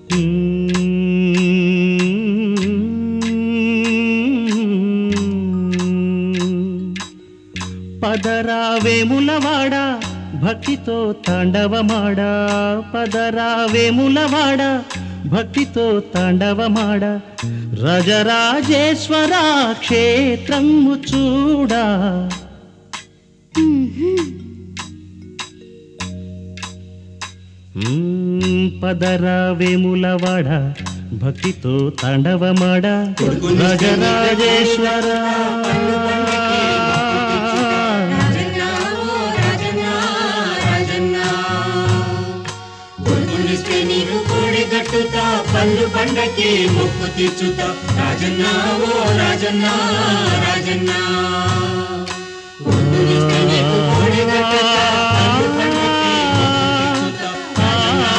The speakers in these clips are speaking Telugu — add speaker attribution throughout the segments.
Speaker 1: పదరావేములవాడ భక్తితో తాండవమాడ పదరావేములవాడ భక్తితో తాండవమాడ రజరాజేశ్వర క్షేత్రము చూడా మ్మ్, పదరావేములవాడ భక్తితో తాండవమాడ రజరాజేశ్వర
Speaker 2: కొడుకునిస్తే నీకు కోడి గట్టుతా పళ్ళు పండకి మొక్కు తీర్చుతా రాజన్న ఓ రాజన్న రాజన్న కొడుకునిస్తే నీకు కోడి గట్టుతా పళ్ళు పండకి మొక్కు తీర్చుతా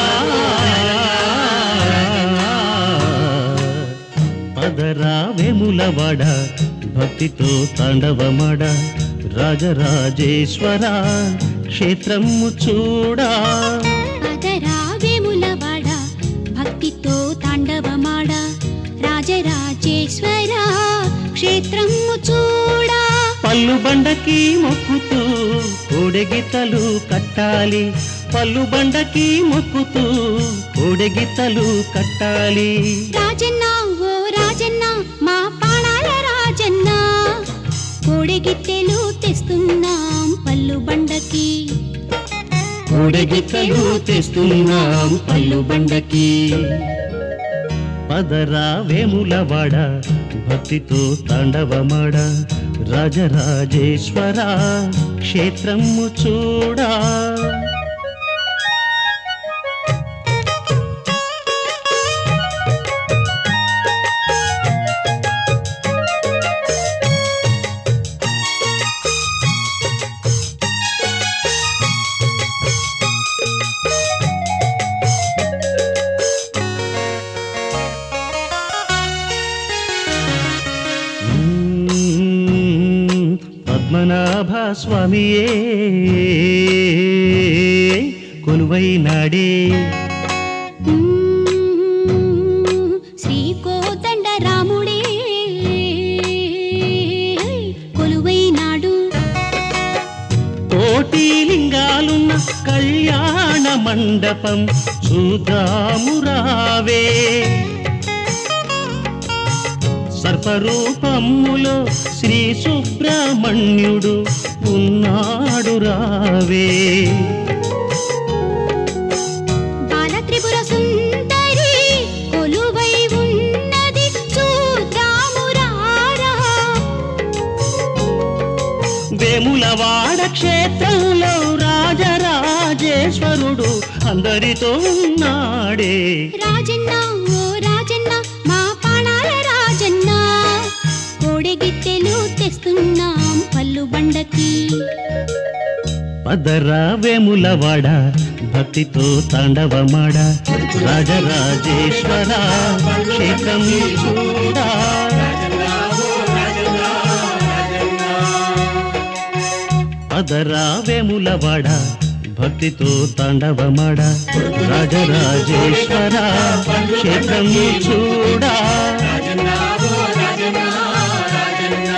Speaker 1: పదరావేములవాడ భక్తితో తాండవమాడ రాజరాజేశ్వర క్షేత్రము చూడా
Speaker 3: పదరావేములవాడ భక్తితో తాండవమాడ రాజరాజేశ్వర క్షేత్రము చూడా
Speaker 1: పల్లు బండకి మొక్కుతూ కోడెగిత్తలు కట్టాలి పల్లు బండకి మొక్కుతూ కోడెగిత్తలు కట్టాలి
Speaker 3: రాజన్న ఓ రాజన్న మా పాణాల రాజన్న కోడెగిత్తెలు తెస్తున్నాం పల్లు బండకి
Speaker 1: కోడెగిత్తలు తెస్తున్నాం పల్లు బండకి పదరా వేములవాడ భక్తితో తాండవమాడ రాజరాజేశ్వర క్షేత్రము చూడా మ్మ్. పద్మనాభ స్వామియే కొలువైనాడే
Speaker 3: మ్మ్. శ్రీ కోదండ రాముడే కొలువైనాడు
Speaker 1: కోటి లింగాలున్న కళ్యాణ మండపం చూద్దాము రావే సర్పరూపములో శ్రీ సుబ్రహ్మణ్యుడు ఉన్నాడు రావే
Speaker 3: బాల త్రిపుర సుందరి కొలువై ఉన్నది చూద్దాము రారా
Speaker 1: వేములవాడ క్షేత్రంలో రాజరాజేశ్వరుడు అందరితో ఉన్నాడే
Speaker 3: రాజన్న ఓ రాజన్న మా పాణాల రాజన్న కోడెగిత్తెలు తెస్తున్నాం పల్లు బండకి
Speaker 1: పదరా వేములవాడ భక్తితో తాండవమాడ రాజరాజేశ్వర క్షేత్రం చూడా పదరా వేములవాడ భక్తితో తాండవమాడ రాజరాజేశ్వర క్షేత్రం చూడా
Speaker 2: రాజన్న ఓ రాజన్న రాజన్న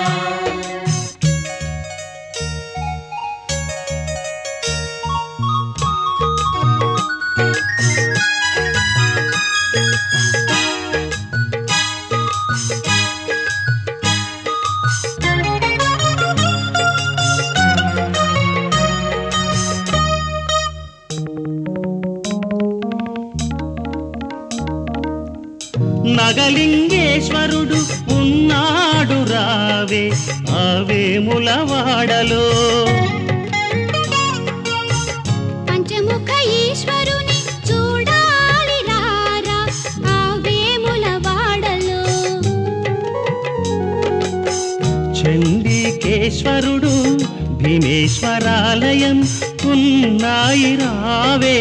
Speaker 1: నగలింగేశ్వరుడు ఉన్నాడు రావే ఆవేములవాడలో
Speaker 3: పంచముఖ ఈశ్వరుని చూడాలి రారా ఆ వేముల వాడలో
Speaker 1: చండికేశ్వరుడు భీమేశ్వరాలయం ఉన్నాయి రావే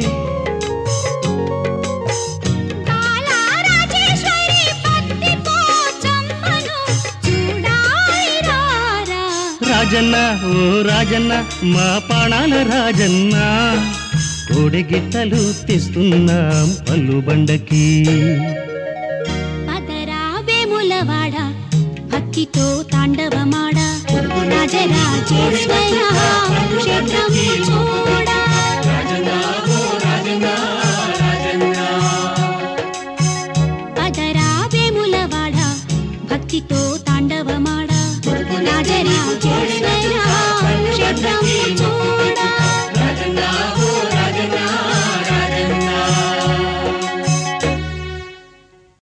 Speaker 3: బాలారాజేశ్వరి పత్తి పోచమ్మను చూడాలి రారా
Speaker 1: రాజన్న ఓ రాజన్న మా పాణాల రాజన్న కోడెగిత్తలు తెస్తున్నాం పల్లు బండకి
Speaker 3: పదరా వేములవాడ భక్తితో తాండవమాడ రాజరాజేశ్వర క్షేత్రము చూడ